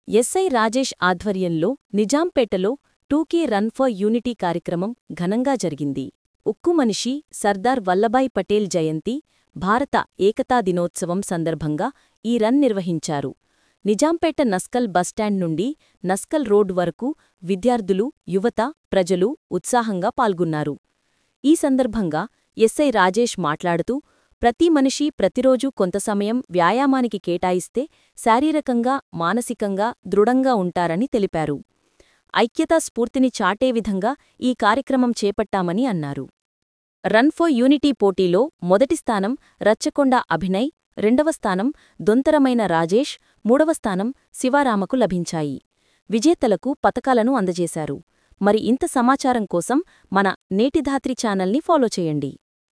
SI Rajesh ఆధ్వర్యంలో నిజాంపేటలో two K run for unity కార్యక్రమం ఘనంగా జరిగింది ఉక్కు మనిషి సర్దార్ వల్లభాయ్ పటేల్ జయంతి భారత ఏకతా దినోత్సవం సందర్భంగా ఈ రన్ నిర్వహించారు నిజాంపేట నస్కల్ బస్టాండ్ నుండి నస్కల్ రోడ్ వరకు విద్యార్థులు యువత ప్రజలు ఉత్సాహంగా పాల్గొన్నారు ఈ సందర్భంగా ఎస్ఐ రాజేష్ మాట్లాడుతూ ప్రతి మనిషి ప్రతిరోజూ కొంత సమయం వ్యాయామానికి కేటాయిస్తే శారీరకంగా మానసికంగా దృఢంగా ఉంటారని తెలిపారు ఐక్యతా స్ఫూర్తిని చాటే విధంగా ఈ కార్యక్రమం చేపట్టామని అన్నారు రన్ ఫర్ యూనిటీ పోటీలో మొదటి స్థానం రచ్చకొండ అభినయ్ రెండవ స్థానం దొంతరమైన రాజేష్ మూడవ స్థానం శివారామకు లభించాయి విజేతలకు పతకాలను అందజేశారు మరి ఇంత సమాచారం కోసం మన నేటిధాత్రి ఛానల్ని ఫాలో చేయండి